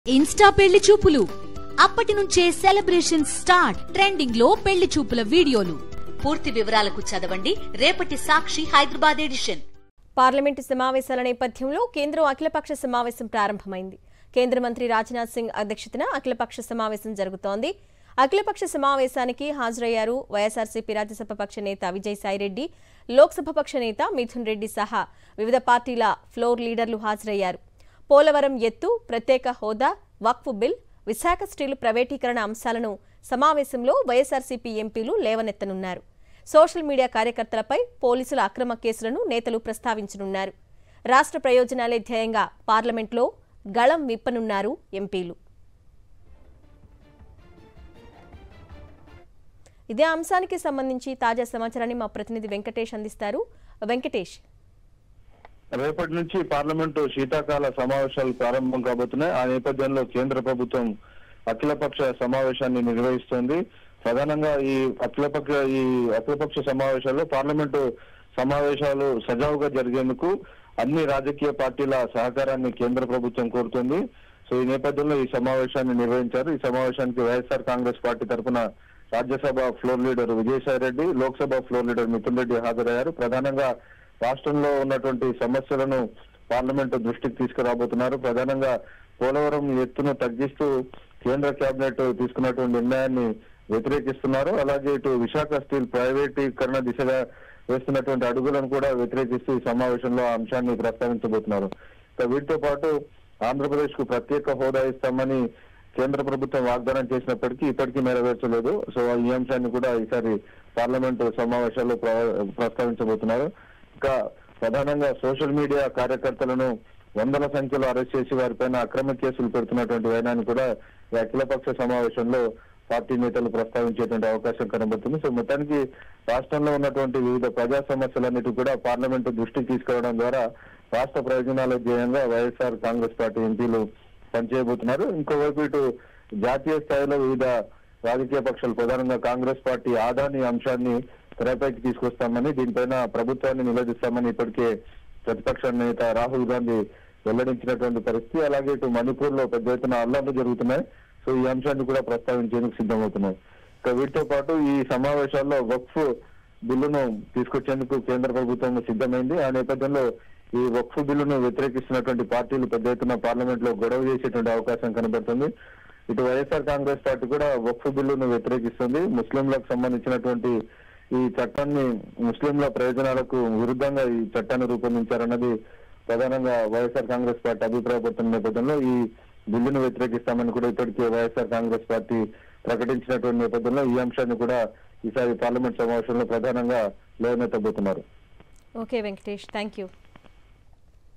Insta పెళ్లి చూపులు అప్పటి నుంచే సెలబ్రేషన్ స్టార్ట్ ట్రెండింగ్ లో పెళ్లి చూపుల వీడియోలు పూర్తి వివరాలకు చదవండి రేపటి సాక్షి హైదరాబాద్ ఎడిషన్ పార్లమెంటు సమావేశాల నేపథ్యంలో కేంద్రం అఖిలపక్ష సమావేశం ప్రారంభమైంది కేంద్ర మంత్రి రాజ్నాథ్ సింగ్ అధ్యక్షతన అఖిలపక్ష సమావేశం జరుగుతోంది అఖిలపక్ష సమావేశానికి హాజరయ్యారు వైఎస్ఆర్సీపీ రాజ్యసభ పక్ష నేత విజయసాయిరెడ్డి లోక్సభ పక్ష నేత మిథున్ రెడ్డి సహా వివిధ పార్టీల ఫ్లోర్ లీడర్లు హాజరయ్యారు పోలవరం ఎత్తు ప్రత్యేక హోదా వక్ఫ్ బిల్ విశాఖ స్టీలు ప్రైవేటీకరణ అంశాలను సమావేశంలో వైఎస్ఆర్సీపీ ఎంపీలు లేవనెత్తనున్నారు సోషల్ మీడియా కార్యకర్తలపై పోలీసుల అక్రమ కేసులను నేతలు ప్రస్తావించనున్నారు రాష్ట్ర ప్రయోజనాలే ధ్యేయంగా పార్లమెంట్లో గళం విప్పనున్నారు ఎంపీలు ఇదే అంశానికి సంబంధించి తాజా సమాచారాన్ని మా ప్రతినిధి వెంకటేష్ అందిస్తారు వెంకటేష్ రేపటి నుంచి పార్లమెంటు శీతాకాల సమావేశాలు ప్రారంభం కాబోతున్నాయి ఆ నేపథ్యంలో కేంద్ర ప్రభుత్వం అఖిలపక్ష సమావేశాన్ని నిర్వహిస్తోంది ప్రధానంగా ఈ అఖిలపక్ష ఈ అఖిలపక్ష సమావేశాల్లో పార్లమెంటు సమావేశాలు సజావుగా జరిగేందుకు అన్ని రాజకీయ పార్టీల సహకారాన్ని కేంద్ర ప్రభుత్వం కోరుతుంది సో ఈ నేపథ్యంలో ఈ సమావేశాన్ని నిర్వహించారు ఈ సమావేశానికి వైఎస్ఆర్ కాంగ్రెస్ పార్టీ తరఫున Rajya Sabha floor leader Vijayasai Reddy Lok Sabha floor leader Mithun Reddy హాజరయ్యారు ప్రధానంగా రాష్ట్రంలో ఉన్నటువంటి సమస్యలను పార్లమెంట్ దృష్టికి తీసుకురాబోతున్నారు ప్రధానంగా పోలవరం ఎత్తును తగ్గిస్తూ కేంద్ర కేబినెట్ తీసుకున్నటువంటి నిర్ణయాన్ని వ్యతిరేకిస్తున్నారు అలాగే ఇటు విశాఖ స్టీల్ ప్రైవేటీకరణ దిశగా వేస్తున్నటువంటి అడుగులను కూడా వ్యతిరేకిస్తూ ఈ సమావేశంలో ఆ అంశాన్ని ప్రస్తావించబోతున్నారు ఇక వీటితో పాటు ఆంధ్రప్రదేశ్ కు ప్రత్యేక హోదా ఇస్తామని కేంద్ర ప్రభుత్వం వాగ్దానం చేసినప్పటికీ ఇప్పటికీ నెరవేర్చలేదు సో ఈ అంశాన్ని కూడా ఈసారి పార్లమెంటు సమావేశాల్లో ప్ర- ప్రస్తావించబోతున్నారు ఇంకా ప్రధానంగా సోషల్ మీడియా కార్యకర్తలను వందల సంఖ్యలో అరెస్ట్ చేసి వారిపైన అక్రమ కేసులు పెడుతున్నటువంటి వైనాన్ని కూడా ఈ అఖిలపక్ష సమావేశంలో పార్టీ నేతలు ప్రస్తావించేటువంటి అవకాశం కనబడుతుంది సో మొత్తానికి రాష్ట్రంలో ఉన్నటువంటి వివిధ ప్రజా సమస్యలన్నిటి కూడా పార్లమెంటు దృష్టికి తీసుకురావడం ద్వారా రాష్ట్ర ప్రయోజనాల ధ్యేయంగా వైఎస్ఆర్ కాంగ్రెస్ పార్టీ ఎంపీలు పనిచేయబోతున్నారు ఇంకోవైపు ఇటు జాతీయ స్థాయిలో వివిధ రాజకీయ పక్షాలు ప్రధానంగా కాంగ్రెస్ పార్టీ ఆదాని అంశాన్ని తెరపైకి తీసుకొస్తామని దీనిపైన ప్రభుత్వాన్ని నిలదీస్తామని ఇప్పటికే ప్రతిపక్ష నేత రాహుల్ గాంధీ వెల్లడించినటువంటి పరిస్థితి అలాగే ఇటు మణిపూర్ లో పెద్ద ఎత్తున అల్లర్లు జరుగుతున్నాయి సో ఈ అంశాన్ని కూడా ప్రస్తావించేందుకు సిద్ధమవుతున్నాయి ఇక వీటితో పాటు ఈ సమావేశాల్లో వక్ఫ్ బిల్లును తీసుకొచ్చేందుకు కేంద్ర ప్రభుత్వం సిద్ధమైంది ఆ నేపథ్యంలో ఈ వక్ఫ్ బిల్లును వ్యతిరేకిస్తున్నటువంటి పార్టీలు పెద్ద ఎత్తున పార్లమెంట్ లో గొడవ చేసేటువంటి అవకాశం కనబడుతుంది ఇటు వైఎస్ఆర్ కాంగ్రెస్ పార్టీ కూడా వక్ఫ్ బిల్లును వ్యతిరేకిస్తుంది ముస్లింలకు సంబంధించినటువంటి ఈ చట్టాన్ని ముస్లింల ప్రయోజనాలకు విరుద్ధంగా ఈ చట్టాన్ని రూపొందించారన్నది ప్రధానంగా వైఎస్ఆర్ కాంగ్రెస్ పార్టీ అభిప్రాయపడుతున్న నేపథ్యంలో ఈ బిల్లును వ్యతిరేకిస్తామని కూడా ఇప్పటికే వైఎస్ఆర్ కాంగ్రెస్ పార్టీ ప్రకటించినటువంటి నేపథ్యంలో ఈ అంశాన్ని కూడా ఈసారి పార్లమెంట్ సమావేశంలో ప్రధానంగా లేవనెత్తబోతున్నారు ఓకే వెంకటేష్ థ్యాంక్ యూ